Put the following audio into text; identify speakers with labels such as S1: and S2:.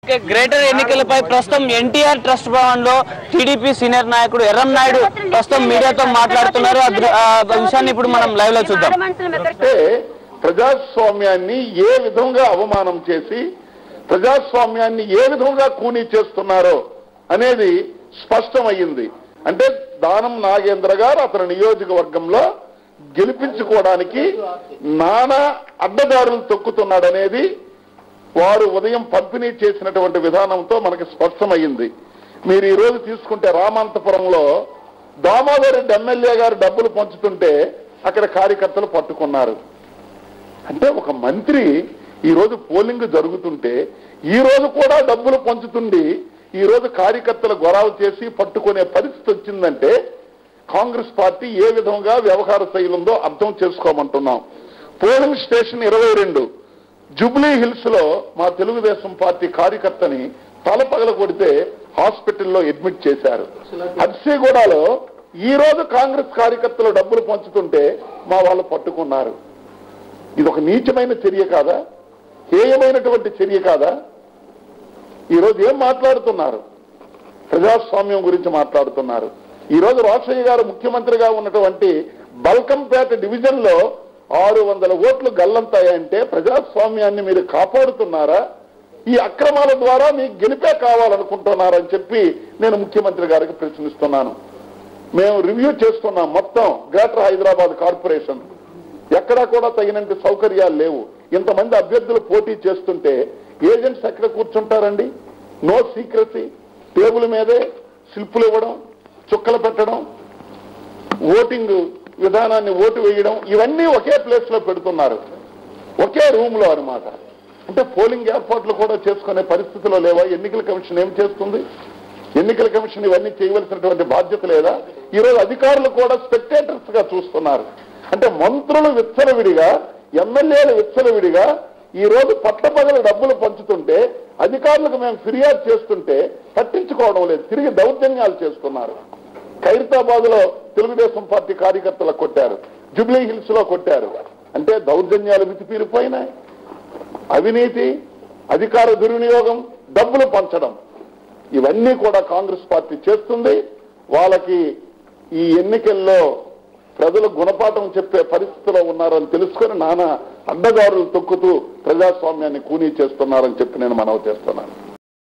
S1: okay greater ఎన్నికలపై ప్రస్తుతం NTR trust Bhavan లో టీడీపీ సీనియర్ నాయకుడు ఎర్రం నాయుడు ప్రస్తుతం మీడియాతో మాట్లాడుతున్నారు ఆ దృ- ఆ విషయాన్ని ఇప్పుడు మనం లైవ్ లో చూద్దాం
S2: అంటే ప్రజాస్వామ్యాన్ని ఏ విధంగా అవమానం చేసి ప్రజాస్వామ్యాన్ని ఏ విధంగా కూనీ చేస్తున్నారో అనేది స్పష్టమయ్యింది అంటే దానం నాగేంద్ర గారు అతని నియోజకవర్గంలో గెలిపించుకోవడానికి నానా అడ్డదారులు తొక్కుతున్నాడనేది వారు ఉదయం పంపిణీ చేసినటువంటి విధానంతో మనకి స్పష్టమయ్యింది మీరు ఈ రోజు తీసుకుంటే రామంతపురంలో దామోదర్ రెడ్డి ఎమ్మెల్యే గారు డబ్బులు పంచుతుంటే అక్కడ కార్యకర్తలు పట్టుకున్నారు అంటే ఒక మంత్రి ఈ రోజు పోలింగ్ జరుగుతుంటే ఈ రోజు కూడా డబ్బులు పంచుతుండి ఈ రోజు కార్యకర్తలు గొడవ చేసి పట్టుకునే పరిస్థితి వచ్చిందంటే కాంగ్రెస్ పార్టీ ఏ విధంగా వ్యవహార శైలి ఉందో అర్థం చేసుకోమంటున్నాం పోలింగ్ స్టేషన్ ఇరవై రెండు జూబ్లీ హిల్స్ లో మా తెలుగుదేశం పార్టీ కార్యకర్తని తల పగల కొడితే హాస్పిటల్లో అడ్మిట్ చేశారు హర్సీగూడలో ఈ రోజు కాంగ్రెస్ కార్యకర్తలు డబ్బులు పంచుతుంటే మా వాళ్ళు పట్టుకున్నారు ఇది ఒక నీచమైన చర్య కాదా హేయమైనటువంటి చర్య కాదా ఈరోజు ఏం మాట్లాడుతున్నారు ప్రజాస్వామ్యం గురించి మాట్లాడుతున్నారు ఈ రోజు రోషయ్య గారు ముఖ్యమంత్రిగా ఉన్నటువంటి బల్కంపేట డివిజన్ లో ఆరు వందల ఓట్లు గల్లంతాయంటే ప్రజాస్వామ్యాన్ని మీరు కాపాడుతున్నారా ఈ అక్రమాల ద్వారా మీకు గెలిపే కావాలనుకుంటున్నారని చెప్పి నేను ముఖ్యమంత్రి గారికి ప్రశ్నిస్తున్నాను మేము రివ్యూ చేస్తున్నాం మొత్తం గ్రేటర్ హైదరాబాద్ కార్పొరేషన్ ఎక్కడా కూడా తగినంత సౌకర్యాలు లేవు ఇంతమంది అభ్యర్థులు పోటీ చేస్తుంటే ఏజెంట్స్ ఎక్కడ కూర్చుంటారండి నో సీక్రసీ టేబుల్ మీదే స్లిప్పులు ఇవ్వడం చుక్కలు పెట్టడం ఓటింగ్ విధానాన్ని ఓటు వేయడం ఇవన్నీ ఒకే ప్లేస్ లో పెడుతున్నారు ఒకే రూమ్ లో అనమాట అంటే పోలింగ్ ఏర్పాట్లు కూడా చేసుకునే పరిస్థితిలో లేవా ఎన్నికల కమిషన్ ఏం చేస్తుంది ఎన్నికల కమిషన్ ఇవన్నీ చేయవలసినటువంటి బాధ్యత లేదా ఈరోజు అధికారులు కూడా స్పెక్టేటర్స్ గా చూస్తున్నారు అంటే మంత్రులు విచ్చలవిడిగా ఎమ్మెల్యేలు విచ్చలవిడిగా ఈ రోజు పట్టపగల డబ్బులు పంచుతుంటే అధికారులకు మేము ఫిర్యాదు చేస్తుంటే పట్టించుకోవడం లేదు తిరిగి దౌర్జన్యాలు చేస్తున్నారు ఖైరతాబాద్ లో తెలుగుదేశం పార్టీ కార్యకర్తలకు కొట్టారు జూబ్లీ హిల్స్ లో కొట్టారు అంటే దౌర్జన్యాలు మితిపీరిపోయినాయి అవినీతి అధికార దుర్వినియోగం డబ్బులు పంచడం ఇవన్నీ కూడా కాంగ్రెస్ పార్టీ చేస్తుంది వాళ్ళకి ఈ ఎన్నికల్లో ప్రజలు గుణపాఠం చెప్పే పరిస్థితిలో ఉన్నారని తెలుసుకొని నానా అడ్డదారులు తొక్కుతూ ప్రజాస్వామ్యాన్ని కూనీ చేస్తున్నారని చెప్పి నేను మనవి చేస్తున్నాను